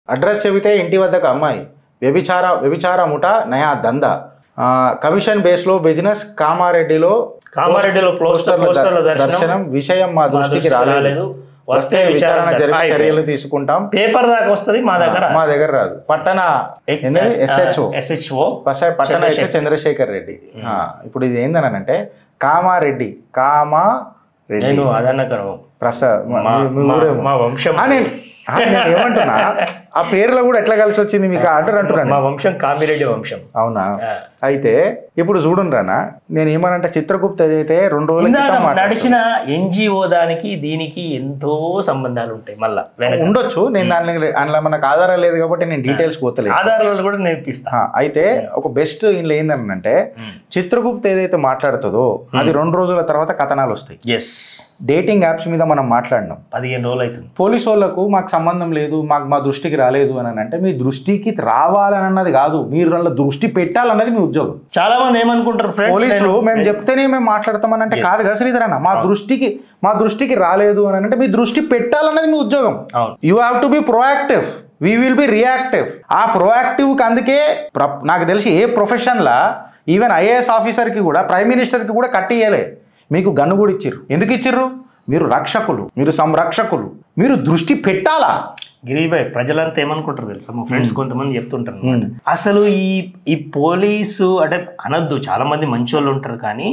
Address చెబితే ఇంటి వద్దకు అమ్మాయి వ్యభిచార వ్యభిచార ముఠ నయా దంద ఆ, కమిషన్ బేస్లో బిజినెస్ కామారెడ్డిలో కామారెడ్డిలో పోస్టర్ పోస్టర్ల పోస్టర్ల ద- దర్శనం దర్శనం విషయం మా మా దృష్టికి దృష్టికి రాలేదు రాలేదు. వస్తే వస్తే విచారణ విచారణ జరిపి జరిపి చర్యలు తీసుకుంటాం పేపర్ దాకా వస్తుంది మా దగ్గర మా దగ్గర రాదు పట్టణ ఎస్హెచ్ఓ ఎస్హెచ్ఓ పట్టణ ఎస్హెచ్ చంద్రశేఖర్. చంద్రశేఖర్ రెడ్డి ఆ, ఇప్పుడు ఇది ఏందనంటే కామారెడ్డి కామా రెడ్డి నేను అదన్న ప్రసాద్ మా- మా మీ- మీ మా- ఊరేమో. మా వంశం ఆ, నేను ఆ, నేను ఏమంటున్నా ఆ పేర్లో కూడా ఎట్లా కలిసి వచ్చింది మీకు ఆర్డర్ అంటున్నాను మా వంశం కామిరెడ్డి వంశం అవునా ఆ. అయితే ఇప్పుడు చూడుండ్రానా నేను ఏమనంటే చిత్రగుప్త అయితే రెండు రోజుల ఇందాక క్రితం మాట్లాడుతున్నా. నడిచిన ఎన్జిఓ దానికి దీనికి ఎంతో సంబంధాలు ఉంటాయి మళ్ళా వెనక ఉండొచ్చు నేను దాని అందులో మనకు ఆధారం లేదు కాబట్టి నేను డీటెయిల్స్ పోతలేదు ఆధారాలు కూడా నేర్పిస్తా ఆ, అయితే ఒక బెస్ట్ ఇంట్లో ఏంటంటే చిత్రగుప్త ఏదైతే మాట్లాడుతుందో అది రెండు రోజుల తర్వాత కథనాలు వస్తాయి ఎస్ డేటింగ్ యాప్స్ మీద మనం మాట్లాడినాం పదిహేను రోజులు అవుతుంది పోలీసు వాళ్ళకు మాకు సంబంధం లేదు మాకు మా దృష్టికి రాలేదు అని అంటే మీ దృష్టికి రావాలని అన్నది కాదు మీరు వాళ్ళ దృష్టి పెట్టాలన్నది మీ ఉద్యోగం చాలా మంది ఏమనుకుంటారు ఫ్రెండ్స్ పోలీసులు మేము చెప్తేనే మేము మాట్లాడతామని అంటే కాదు కదా శ్రీధర్ అన్న మా దృష్టికి మా దృష్టికి రాలేదు అని అంటే మీ దృష్టి పెట్టాలన్నది మీ ఉద్యోగం అవును you have to be proactive we will be reactive ఆ ప్రోయాక్టివ్కి అందుకే ప్ర- నాకు తెలిసి ఏ ప్రొఫెషన్లా ఈవెన్ ఐఏఎస్ ఆఫీసర్కి కూడా ప్రైమ్ మినిస్టర్కి కూడా కట్టియలే మీకు గన్ను కూడా ఇచ్చిర్రు ఎందుకు ఇచ్చిర్రు మీరు రక్షకులు మీరు సంరక్షకులు మీరు దృష్టి పెట్టాలా గిరిబాయ్ ప్రజలంతా ఏమనుకుంటారు తెలుసా మా ఫ్రెండ్స్ కొంతమంది చెప్తుంటారు అన్నమాట. అసలు ఈ ఈ పోలీసు అంటే అనొద్దు చాలా మంది మంచోళ్ళు ఉంటారు కానీ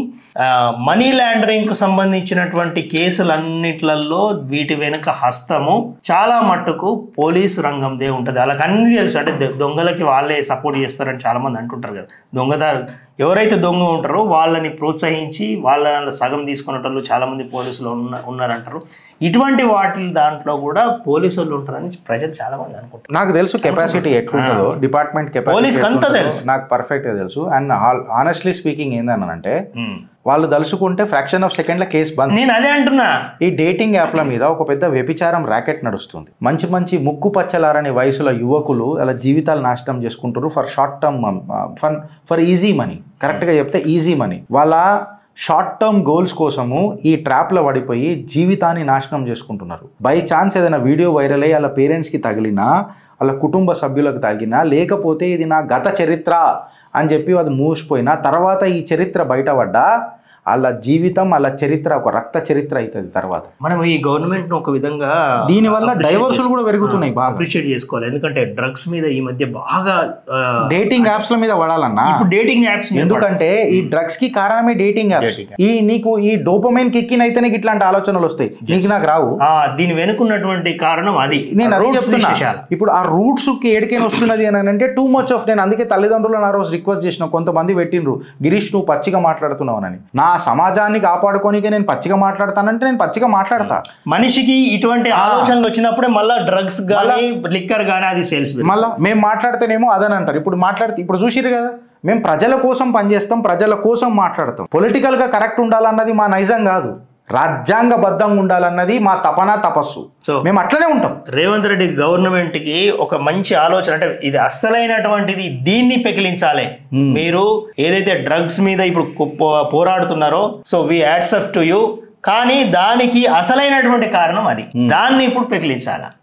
మనీ లాండరింగ్ కు సంబంధించినటువంటి కేసులన్నిట్లలో వీటి వెనుక హస్తము చాలా మట్టుకు పోలీసు రంగందే ఉంటుంది వాళ్ళకి అన్ని తెలుసు అంటే దొ- దొంగలకి వాళ్ళే సపోర్ట్ చేస్తారని చాలా మంది అంటుంటారు కదా దొంగదారు ఎవరైతే దొంగ ఉంటారో వాళ్ళని ప్రోత్సహించి వాళ్ళ సగం తీసుకునేటోళ్ళు చాలా మంది పోలీసులు ఉన్న ఉన్నారంటారు ఇటువంటి వాటి దాంట్లో కూడా పోలీసు వాళ్ళు ఉంటారని ప్రజలు చాలా మంది అనుకుంటారు నాకు తెలుసు కెపాసిటీ ఎట్లుంటుందో డిపార్ట్మెంట్ పోలీస్కి అంతా కెపాసిటీ తెలుసు. నాకు పర్ఫెక్ట్గా తెలుసు అండ్ ఆనెస్ట్లీ స్పీకింగ్ ఏందనంటే వాళ్ళు తలుచుకుంటే ఫ్రాక్షన్ ఆఫ్ సెకండ్ల కేసు బంద్ నేను అదే అంటున్నా ఈ డేటింగ్ యాప్ల మీద ఒక పెద్ద వ్యభిచారం ర్యాకెట్ నడుస్తుంది మంచి మంచి ముక్కు పచ్చలారని వయసుల యువకులు అలా జీవితాలు నాశనం చేసుకుంటారు for short term fun for easy money కరెక్ట్గా చెప్తే ఈజీ మనీ వాళ్ళ షార్ట్ టర్మ్ గోల్స్ కోసము ఈ ట్రాప్లో పడిపోయి జీవితాన్ని నాశనం చేసుకుంటున్నారు బై ఛాన్స్ ఏదైనా వీడియో వైరల్ అయ్యి వాళ్ళ పేరెంట్స్కి తగిలినా వాళ్ళ కుటుంబ సభ్యులకు తగిలినా లేకపోతే ఇది నా గత చరిత్ర అని చెప్పి అది మూసిపోయినా తర్వాత ఈ చరిత్ర బయటపడ్డా వాళ్ళ జీవితం వాళ్ళ చరిత్ర ఒక రక్త చరిత్ర అవుతుంది తర్వాత మనం ఈ గవర్నమెంట్ ఒక విధంగా దీనివల్ల డైవర్సులు కూడా పెరుగుతున్నాయి బాగా అప్రిషియేట్ చేసుకోవాలి ఎందుకంటే డ్రగ్స్ మీద ఈ మధ్య బాగా ఆ, డేటింగ్ యాప్స్ మీద పడాలన్నా ఇప్పుడు డేటింగ్ యాప్స్ ఎందుకంటే ఈ డ్రగ్స్ కి కారణమే డేటింగ్ యాప్స్ Dating ఈ నీకు ఈ డోపమైన్ కిక్కిన్ అయితే నీకు ఇట్లాంటి ఆలోచనలు వస్తాయి నీకు నాకు రావు దీని వెనుకున్నటువంటి కారణం అది నేను అదే Roots చెప్తున్నా విశేషాలు. ఇప్పుడు ఆ రూట్స్ కి ఏడికైనా వస్తున్నది అని అంటే టూ మచ్ ఆఫ్ నేను అందుకే తల్లిదండ్రులను ఆ రోజు రిక్వెస్ట్ చేసిన కొంతమంది పెట్టిండ్రు గిరీష్ నువ్వు పచ్చిగా మాట్లాడుతున్నావు నా సమాజాన్ని కాపాడుకోనికే నేను పచ్చిగా మాట్లాడతానంటే నేను పచ్చిగా మాట్లాడతా మనిషికి ఇటువంటి ఆలోచనలు వచ్చినప్పుడే మళ్ళా డ్రగ్స్ కానీ లిక్కర్ కానీ అది సేల్స్ మళ్ళా మేము మాట్లాడితేనేమో అదని అంటారు ఇప్పుడు మాట్లాడితే ఇప్పుడు చూసిరు కదా మేము ప్రజల కోసం పనిచేస్తాం ప్రజల కోసం మాట్లాడతాం పొలిటికల్ గా కరెక్ట్ ఉండాలన్నది మా నైజం కాదు రాజ్యాంగబద్ధంగా ఉండాలన్నది మా తపన తపస్సు సో మేము అట్లనే ఉంటాం రేవంత్ రెడ్డి గవర్నమెంట్ కి ఒక మంచి ఆలోచన అంటే ఇది అస్సలైనటువంటిది దీన్ని పెకిలించాలి మీరు ఏదైతే డ్రగ్స్ మీద ఇప్పుడు కు- పో- పోరాడుతున్నారో so we adds up to you కానీ దానికి అసలైనటువంటి కారణం అది దాన్ని ఇప్పుడు పెకిలించాలా